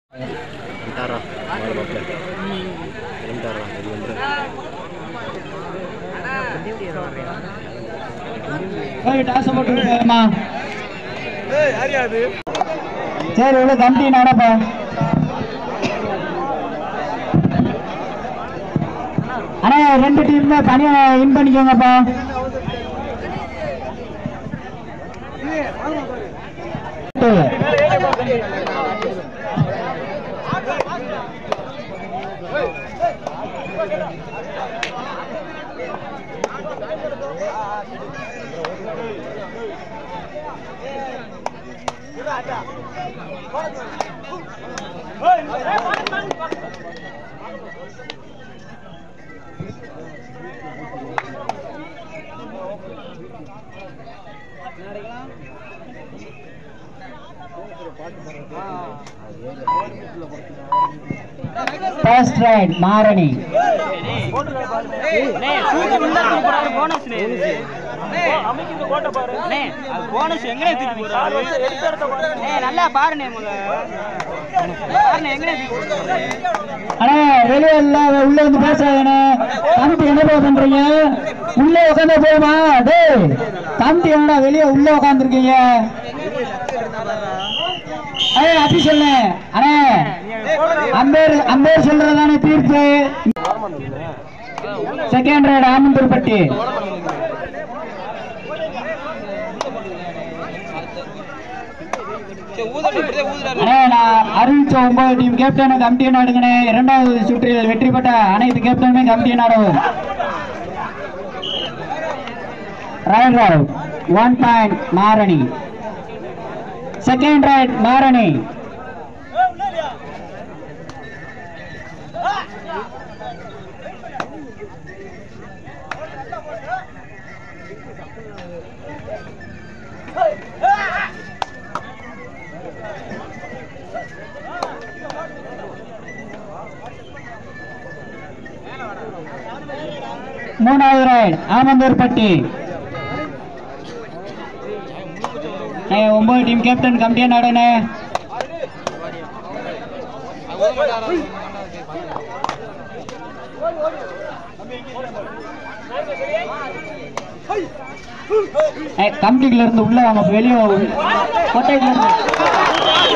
ಅಂತಾರ ಮಾಡ್ಬೇಕು ಅಂತಾರ ಇದು ಅಂದ್ರೆ போய் டாஸ் போட்டு விடுமா சரி உள்ள கம்பி நடப்பா அண்ணா ரெண்டு டீம் தனியா வின் பண்ணிக்கோங்கப்பா ஃபர்ஸ்ட் ரைட் மாரணி நல்லா பாருண்ணே முத பாருண்ணே எங்கனே அண்ணா வெளியே எல்லாம் உள்ள வந்து பேசாதண்ணே தம்பி என்ன பண்றீங்க உள்ள உட்காந்து போகுமா டேய் தம்பி என்னடா வெளியே உள்ள உட்காந்துருக்கீங்க ஏய் அப்படி சொல்லு அண்ணே அம்பேர் அம்பேர் சொல்றதானே தீர்ப்பு செகண்ட் ரைட் ஆமந்தூர்பட்டி அண்ணே நான் அறிவிச்ச ஒன்பது டீம் கேப்டன் கமிட்டி நாடுங்கண்ணே இரண்டாவது சுற்றில் வெற்றி பெற்ற அனைத்து கேப்டனுமே கமிட்டி நாடும் raid raid one point Marani second raid Marani மூணாவது ரைட் ஆமந்தூர்பட்டி ஏ, ஒன்பது டீம் கேப்டன் கமிட்டியா நாடுனே கமிட்டிக்குள்ள இருந்து உள்ள வாங்க வெளியே கொட்டைக்குள்ள இருந்து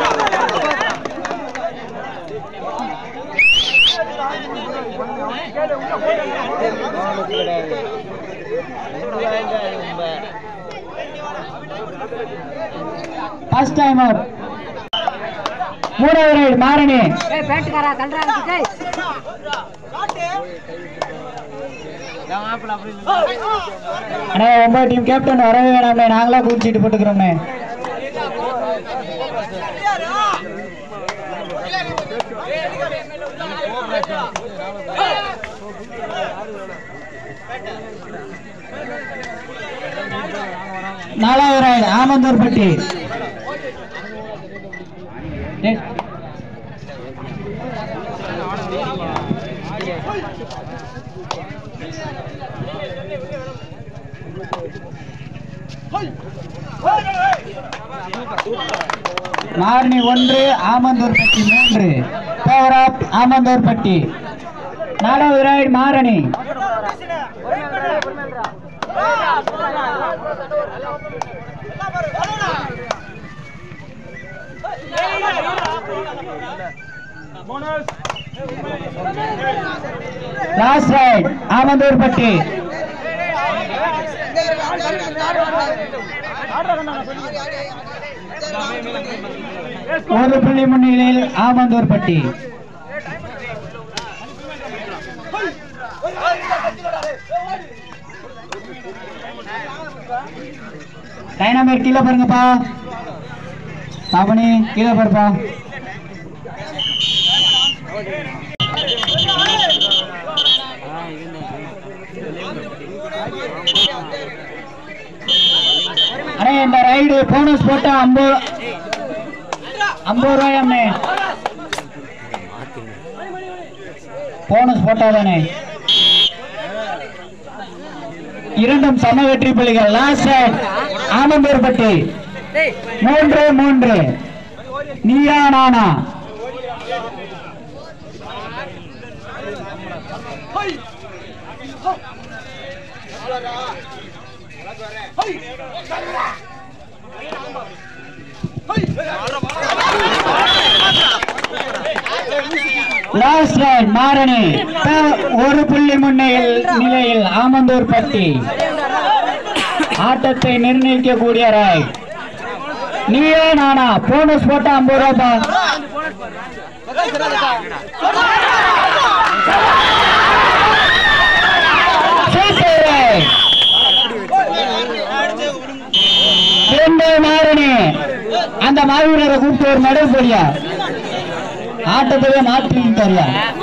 ஃபர்ஸ்ட் டைம் அவுட் மூணாவது ரைடு மாரணி பேட்டுக்காரா தள்ளுறாங்க விஜய் அண்ணே ஒன்பது டீம் கேப்டன் வரவே வேணாம்ண்ணே நாங்களா குறிச்சிட்டு போட்டுக்கிறோம்ண்ணே நாலாவது ரைடு ஆமந்தூர்பட்டி ஏய், மாரணி ஒன்று ஆமந்தூர்பட்டி மூன்று பவர் ஆப் ஆமந்தூர்பட்டி நாலாவது raid Marani last raid Amandurpatti ஒரு புள்ளி முன்னிலையில் ஆமந்தூர்பட்டி டைனாமேட் கீழே பாருங்கப்பா பாபனி கீழே பாருப்பா அண்ணே இந்த ரைடு போனஸ் போட்டா ஐம்பது ஐம்பது ரூபாயாம்ண்ணே போனஸ் போட்டாதானே இரண்டும் சம வெற்றி புள்ளிகள் லாஸ்ட் ரைட் ஆமந்தூர்பட்டி மூன்று மூன்று நீயா நானா லாஸ்ட் ரைட் மாரணி த- ஒரு புள்ளி முன்னையில் நிலையில் ஆமந்தூர் பட்டி ஆட்டத்தை நிர்ணயிக்கக்கூடிய ராய் நீயே நானா போனஸ் போட்டா ஐம்பது ரூபாப்பா சூப்பர் ரைட். இரண்டு மாரணி அந்த மாவீரரை கூப்பிட்டு ஒரு மெடல் போடியா ஆட்டத்தையே மாற்றி தரியா